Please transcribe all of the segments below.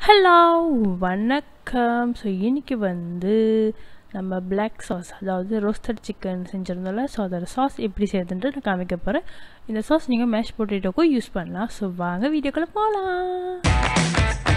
hello வணக்கம் so இன்னைக்கு வந்து நம்ம பிளாக் சாஸ் அதாவது ரோஸ்டட் சிக்கன் செஞ்சுருந்தோம்ல ஸோ அதோட சாஸ் எப்படி செய்யுதுன்ட்டு நான் காமிக்க போகிறேன் இந்த சாஸ் நீங்கள் மேஷ் பொட்டேட்டோக்கும் யூஸ் பண்ணலாம் ஸோ வாங்க வீடியோக்குள்ளே போகலாம்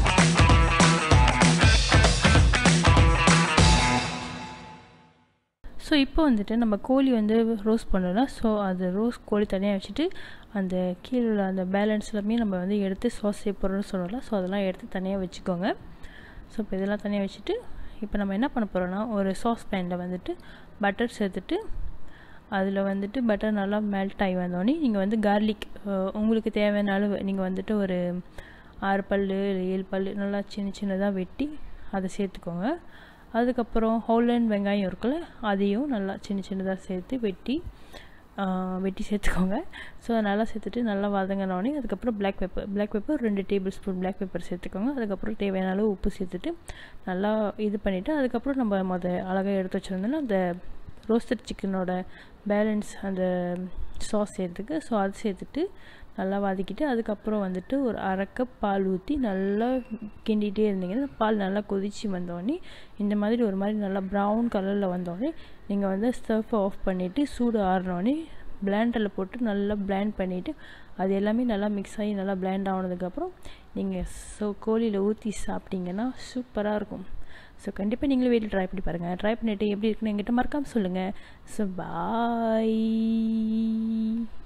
ஸோ இப்போ வந்துட்டு நம்ம கோழி வந்து ரோஸ்ட் பண்ணோம்னா ஸோ அது ரோஸ்ட் கோழி தனியாக வச்சுட்டு அந்த கீழே உள்ள அந்த பேலன்ஸ் எல்லாமே நம்ம வந்து எடுத்து சாஸ் செய்யப்படுறோம்னு சொன்னோம்ல ஸோ அதெல்லாம் எடுத்து தனியாக வச்சுக்கோங்க ஸோ இப்போ இதெல்லாம் தனியாக வச்சுட்டு இப்போ நம்ம என்ன பண்ண போகிறோம்னா ஒரு சாஸ் பேனில் வந்துட்டு பட்டர் சேர்த்துட்டு அதில் வந்துட்டு பட்டர் நல்லா மெல்ட் ஆகி வந்தோடனே நீங்கள் வந்து கார்லிக் உங்களுக்கு தேவையான அளவு நீங்கள் வந்துட்டு ஒரு ஆறு பல் இல்லை ஏழு பல் நல்லா சின்ன சின்னதாக வெட்டி அதை சேர்த்துக்கோங்க அதுக்கப்புறம் ஹோலண்ட் வெங்காயம் இருக்குல்ல அதையும் நல்லா சின்ன சின்னதாக சேர்த்து வெட்டி வெட்டி சேர்த்துக்கோங்க ஸோ நல்லா சேர்த்துட்டு நல்லா வதங்கினோடனே அதுக்கப்புறம் பிளாக் பெப்பர் பிளாக் பெப்பர் ரெண்டு டேபிள் ஸ்பூன் பிளாக் பெப்பர் சேர்த்துக்கோங்க அதுக்கப்புறம் தேவையான அளவு உப்பு சேர்த்துட்டு நல்லா இது பண்ணிவிட்டு அதுக்கப்புறம் நம்ம மொத அழகாக எடுத்து வச்சுருந்தோன்னா அந்த ரோஸ்டட் சிக்கனோட பேலன்ஸ் அந்த சாஸ் சேர்த்துக்கு ஸோ அது சேர்த்துட்டு நல்லா வதக்கிட்டு அதுக்கப்புறம் வந்துட்டு ஒரு அரை கப் பால் ஊற்றி நல்லா கிண்டிகிட்டே இருந்தீங்கன்னா பால் நல்லா கொதித்து வந்தோடனே இந்த மாதிரி ஒரு மாதிரி நல்லா ப்ரௌன் கலரில் வந்தோடனே நீங்கள் வந்து ஸ்டவ் ஆஃப் பண்ணிவிட்டு சூடு ஆறினோடனே பிளாண்டரில் போட்டு நல்லா பிளாண்ட் பண்ணிவிட்டு அது எல்லாமே நல்லா மிக்ஸ் ஆகி நல்லா பிளாண்ட் ஆனதுக்கப்புறம் நீங்கள் ஸோ கோழியில் ஊற்றி சாப்பிட்டீங்கன்னா சூப்பராக இருக்கும் ஸோ கண்டிப்பாக நீங்களும் வீட்டில் ட்ரை பண்ணி பாருங்கள் ட்ரை பண்ணிவிட்டு எப்படி இருக்குன்னு எங்கிட்ட மறக்காமல் சொல்லுங்கள் ஸோ பாய்